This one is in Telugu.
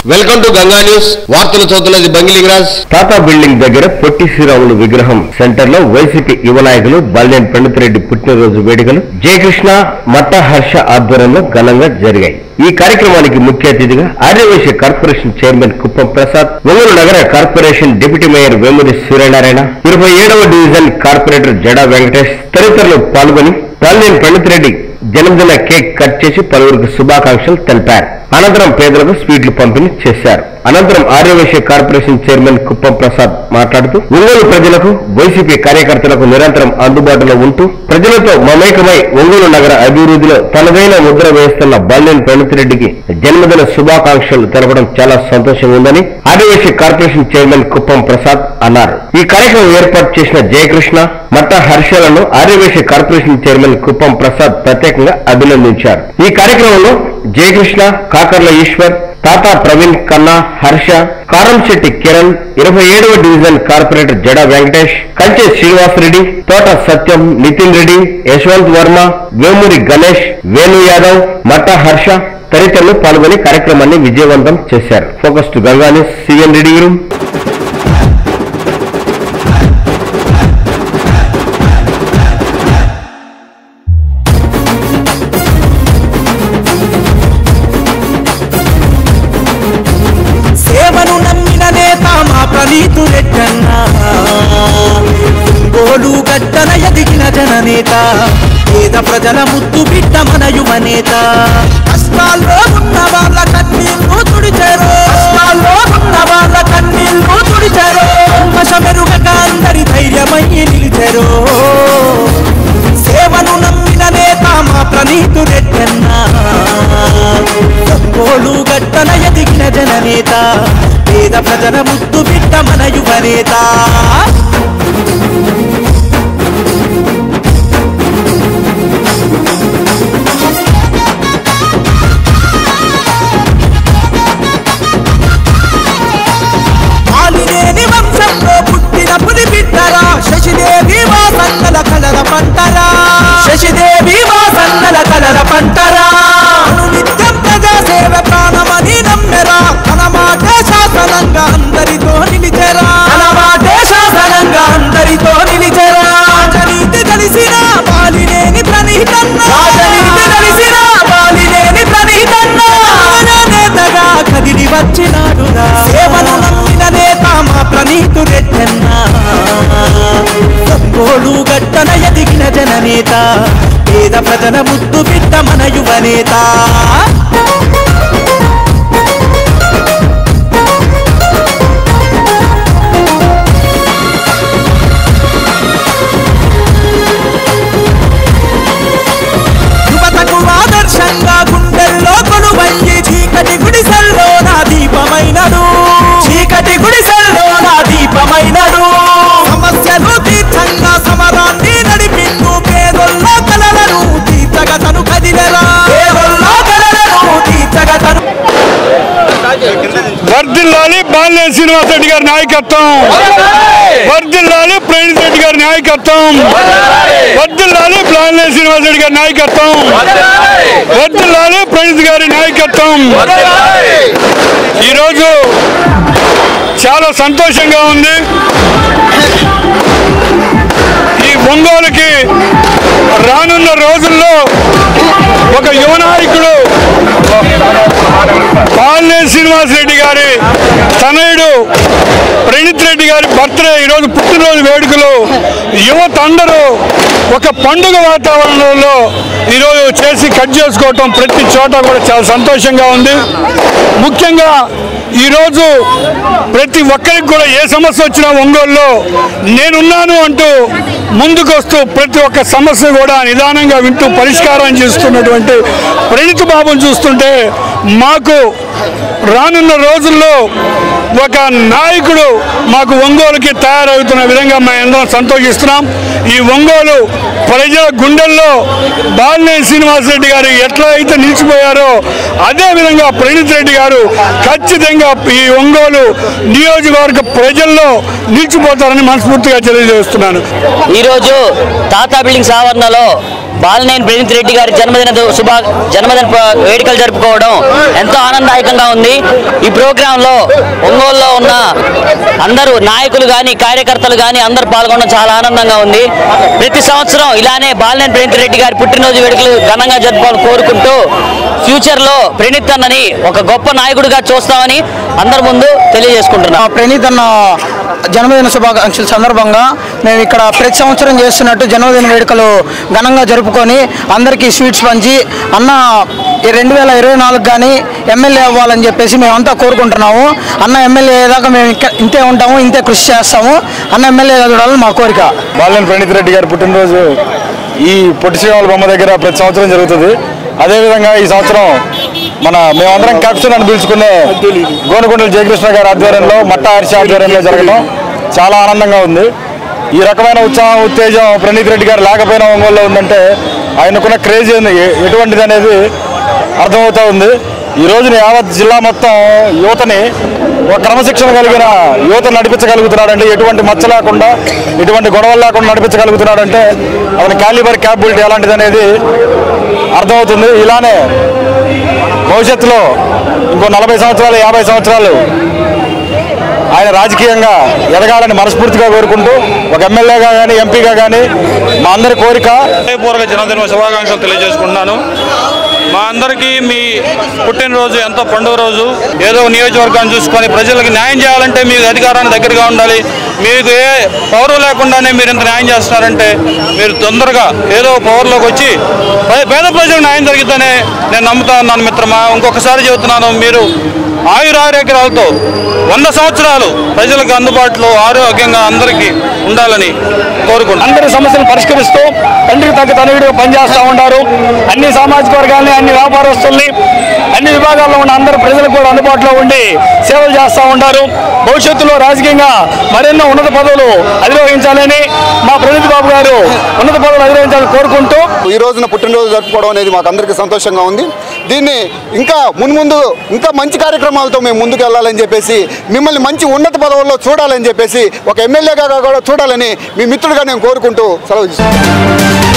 వెల్కమ్ టు గంగా న్యూస్ వార్తలు చదువుతున్నది బంగిలింగరాజ్ టాటా బిల్డింగ్ దగ్గర పొట్టి శ్రీరాములు విగ్రహం సెంటర్ లో వైసీపీ యువ నాయకులు బాలినేని పండితరెడ్డి పుట్టినరోజు వేడుకలు జయకృష్ణ మట్ట హర్ష ఆధ్వర్యంలో ఘనంగా జరిగాయి ఈ కార్యక్రమానికి ముఖ్య అతిథిగా ఆర్యవైశ్య కార్పొరేషన్ చైర్మన్ కుప్పం ప్రసాద్ ఒంగోలు నగర corporation deputy mayor Vemudi Suryanarayana ఇరవై ఏడవ డివిజన్ కార్పొరేటర్ జడా వెంకటేష్ తదితరులు పాల్గొని బాలినేని పండితరెడ్డి జన్మదిన కేక్ కట్ చేసి పలువురికి శుభాకాంక్షలు తెలిపారు అనంతరం పేదలకు స్వీట్లు పంపిణీ చేశారు అనంతరం ఆర్యవైశ్య కార్పొరేషన్ చైర్మన్ కుప్పం ప్రసాద్ మాట్లాడుతూ ఒంగోలు ప్రజలకు వైసీపీ కార్యకర్తలకు నిరంతరం అందుబాటులో ఉంటూ ప్రజలతో మమేకమై ఒంగోలు నగర అభివృద్ధిలో తనదైన ముద్ర వేస్తున్న బాల్యం ప్రణతిరెడ్డికి జన్మదిన శుభాకాంక్షలు తెలపడం చాలా సంతోషంగా ఉందని ఆదివాసీ కార్పొరేషన్ చైర్మన్ కుప్పం ప్రసాద్ అన్నారు ఈ కార్యక్రమం ఏర్పాటు చేసిన జయకృష్ణ మట్ట హర్షలను ఆర్యవేశ కార్పొరేషన్ చైర్మన్ కుప్పం ప్రసాద్ ప్రత్యేకంగా అభినందించారు ఈ కార్యక్రమంలో జయకృష్ణ కాకర్ల ఈశ్వర్ టాటా ప్రవీణ్ కన్నా హర్ష కారంశెట్టి కిరణ్ ఇరవై ఏడవ డివిజన్ కార్పొరేటర్ జడ వెంకటేష్ కంచె శ్రీనివాసరెడ్డి తోట సత్యం నితిన్ రెడ్డి యశ్వంత్ వర్మ వేమూరి గణేష్ వేణు యాదవ్ మట్ట హర్ష తదితరులు పాల్గొని కార్యక్రమాన్ని విజయవంతం చేశారు focus to Ganga news CN Reddy గారు సేవను నమ్మిన నేత మా ప్రణీతు రెడ్డన్న గోలు గడ్డన ఎదిగిన జననేత పేద ప్రజల ముద్దు బిడ్డ మన యువ నేత కష్టాల్లో ఉన్న వాళ్ళ కన్నీళ్లు తుడిచారు కష్టాల్లో ఉన్న వాళ్ళ కన్నీళ్లు తుడిచారు మెరుగక అందరి ధైర్యమై నిలిచారు సేవను నమ్మిన నేత మా ప్రణీతు రెడ్డన్న ఒంగోలు గట్టన ఎదిగిన జననేత పేద ప్రజల ముద్దు బిడ్డ మన యువ నేత మాలినేని వంశంలో పుట్టిన పులి బిడ్డరా శశిదేవి వాసన్నల కలర పంటరా శశిదేవి వాసన్నల కలర పంటరా అను నిత్యం ప్రజా సేవ ప్రాణమని నమ్మెరా తన మాటే శాసనంగా అందరితో నిలిచెరా తన మాటే శాసనంగా అందరితో నిలిచెరా రాజనీతి కలిసిన బాలినేని ప్రణీతన్న రాజనీతి కలిసిన బాలినేని ప్రణీతన్న నేతగా కదిలి వచ్చినాడురా సేవను నమ్మిన నేత మా ప్రణీతు రెడ్డన్న ఒంగోలు గట్టన ఎదిగిన జననేత పేద ప్రజల ముద్దు బిడ్డ మన యువ నేత యువతకు ఆదర్శంగా గుండెల్లో కొలువయ్యి చీకటి గుడిసెల్లో నా దీపమైనడు చీకటి గుడిసెల్లో నా దీపమైనడు సమస్యలు తీర్థంగా సమరాన్ని నడిపించు పేదొల్లో కలలను తీర్చగా తను కదిలరా పేదొల్లో కలలను తీర్చగా తను వర్ధిల్లాలి బాలినేని శ్రీనివాస్ రెడ్డి గారి నాయకత్వం వర్ధిల్లాలి ప్రణీత్ రెడ్డి గారి నాయకత్వం వర్ధిల్లాలి బాలినేని శ్రీనివాస్ రెడ్డి గారి నాయకత్వం వర్ధిల్లాలి ప్రణీత్ గారి నాయకత్వం ఈరోజు చాలా సంతోషంగా ఉంది ఈ ఒంగోలుకి రానున్న రోజుల్లో ఒక యువ నాయకుడు బాలినేని శ్రీనివాస్ రెడ్డి గారి తనయుడు ప్రణీత్ రెడ్డి గారి బర్త్డే ఈరోజు పుట్టినరోజు వేడుకలు యువత అందరూ ఒక పండుగ వాతావరణంలో ఈరోజు చేసి కట్ చేసుకోవటం ప్రతి చోట కూడా చాలా సంతోషంగా ఉంది ముఖ్యంగా ఈరోజు ప్రతి ఒక్కరికి కూడా ఏ సమస్య వచ్చినా ఒంగోలులో నేనున్నాను అంటూ ముందుకొస్తూ ప్రతి ఒక్క సమస్య కూడా నిదానంగా వింటూ పరిష్కారం చేస్తున్నటువంటి ప్రణీత్ బాబుని చూస్తుంటే మాకు రానున్న రోజుల్లో ఒక నాయకుడు మాకు ఒంగోలుకి తయారవుతున్న విధంగా మేము అందరం సంతోషిస్తున్నాం ఈ ఒంగోలు ప్రజల గుండెల్లో బాలినేని శ్రీనివాసరెడ్డి గారు ఎట్లా అయితే నిలిచిపోయారో అదే విధంగా ప్రణీత్ రెడ్డి గారు ఖచ్చితంగా ఈ ఒంగోలు నియోజకవర్గ ప్రజల్లో నిలిచిపోతారని మనస్ఫూర్తిగా తెలియజేస్తున్నాను ఈరోజు టాటా బిల్డింగ్స్ ఆవరణలో బాలినేని ప్రణీత్ రెడ్డి గారి జన్మదిన దు- శుభా జన్మదిన ప- వేడుకలు జరుపుకోవడం ఎంతో ఆనందదాయకంగా ఉంది ఈ ప్రోగ్రామ్ లో ఒంగోలులో ఉన్న అందరూ నాయకులు కానీ కార్యకర్తలు కానీ అందరూ పాల్గొనడం చాలా ఆనందంగా ఉంది ప్రతి సంవత్సరం ఇలానే బాలినేని ప్రణీత్ రెడ్డి గారి పుట్టినరోజు వేడుకలు ఘనంగా జరుపుకోవాలని కోరుకుంటూ ఫ్యూచర్ లో ప్రణీత్ అన్నని ఒక గొప్ప నాయకుడిగా చూస్తామని అందరి ముందు తెలియజేసుకుంటున్నాం ప్రణీత్ అన్న జన్మదిన శుభాకాంక్షల సందర్భంగా మేము ఇక్కడ ప్రతి సంవత్సరం చేస్తున్నట్టు జన్మదిన వేడుకలు ఘనంగా జరుపుకొని అందరికీ స్వీట్స్ పంచి అన్న ఈ రెండు వేల ఇరవై నాలుగు కానీ ఎమ్మెల్యే అవ్వాలని చెప్పేసి మేమంతా కోరుకుంటున్నాము అన్న ఎమ్మెల్యే అయ్యేదాకా మేము ఇంకా ఇంతే ఉంటాము ఇంతే కృషి చేస్తాము అన్న ఎమ్మెల్యే చూడాలని మా కోరిక బాలినేని ప్రణీత్ రెడ్డి గారి పుట్టినరోజు ఈ పొట్టి శ్రీరాముల బొమ్మ దగ్గర ప్రతి సంవత్సరం జరుగుతుంది అదేవిధంగా ఈ సంవత్సరం మన మేమందరం క్యాప్షన్ అని పిలుచుకునే గోనకొండల జయకృష్ణ గారి ఆధ్వర్యంలో మట్ట హర్ష ఆధ్వర్యంలో జరగడం చాలా ఆనందంగా ఉంది ఈ రకమైన ఉత్సాహం ఉత్తేజం ప్రణీత్ రెడ్డి గారు లేకపోయినా ఒంగోలులో ఉందంటే ఆయనకున్న క్రేజ్ ఎటువంటిది అనేది అర్థమవుతా ఉంది ఈ రోజున యావత్ జిల్లా మొత్తం యువతని ఒక క్రమశిక్షణ కలిగిన యువత నడిపించగలుగుతున్నాడంటే ఎటువంటి మచ్చ లేకుండా ఎటువంటి గొడవలు లేకుండా నడిపించగలుగుతున్నాడంటే అతని క్యాలిబర్ క్యాపబిలిటీ ఎలాంటిది అనేది అర్థమవుతుంది ఇలానే భవిష్యత్తులో ఇంకో నలభై సంవత్సరాలు యాభై సంవత్సరాలు ఆయన రాజకీయంగా ఎదగాలని మనస్ఫూర్తిగా కోరుకుంటూ ఒక ఎమ్మెల్యేగా కానీ ఎంపీగా కానీ మా అందరి కోరిక హృదయపూర్వక జన్మదిన శుభాకాంక్షలు తెలియజేసుకుంటున్నాను మా అందరికీ మీ పుట్టినరోజు ఎంతో పండుగ రోజు ఏదో ఒక నియోజకవర్గాన్ని చూసుకొని ప్రజలకు న్యాయం చేయాలంటే మీకు అధికారాన్ని దగ్గరగా ఉండాలి మీకు ఏ పౌరు లేకుండానే మీరు ఇంత న్యాయం చేస్తున్నారంటే మీరు తొందరగా ఏదో పవర్లోకి వచ్చి పే- పేద ప్రజలకు న్యాయం జరిగిద్దనే నేను నమ్ముతా ఉన్నాను మిత్రమా ఇంకొకసారి చెబుతున్నాను మీరు ఆయురారోగ్యాలతో వంద సంవత్సరాలు ప్రజలకు అందుబాటులో ఆరోగ్యంగా అందరికీ ఉండాలని కోరుకుంటున్నాను అందరి సమస్యలు పరిష్కరిస్తూ తండ్రికి తగ్గ తనయుడు పనిచేస్తూ ఉంటారు అన్ని సామాజిక వర్గాల్ని అన్ని వ్యాపారస్తుల్ని అన్ని విభాగాల్లో ఉన్న అందరు ప్రజలకు కూడా అందుబాటులో ఉండి సేవలు చేస్తూ ఉంటారు భవిష్యత్తులో రాజకీయంగా మరెన్నో ఉన్నత పదవులు అధిరోహించాలని మా ప్రదీప్ బాబు గారు ఉన్నత పదవులు అధిరోహించాలని కోరుకుంటూ ఈ రోజున పుట్టినరోజు జరుపుకోవడం అనేది మాకు అందరికీ సంతోషంగా ఉంది దీన్ని ఇంకా మున్ముందు ఇంకా మంచి కార్యక్రమాలతో మేము ముందుకు వెళ్ళాలని చెప్పేసి మిమ్మల్ని మంచి ఉన్నత పదవుల్లో చూడాలని చెప్పేసి ఒక ఎమ్మెల్యేగా కూడా చూడాలని మీ మిత్రుడిగా నేను కోరుకుంటూ సెలవు తీసుకుంటాను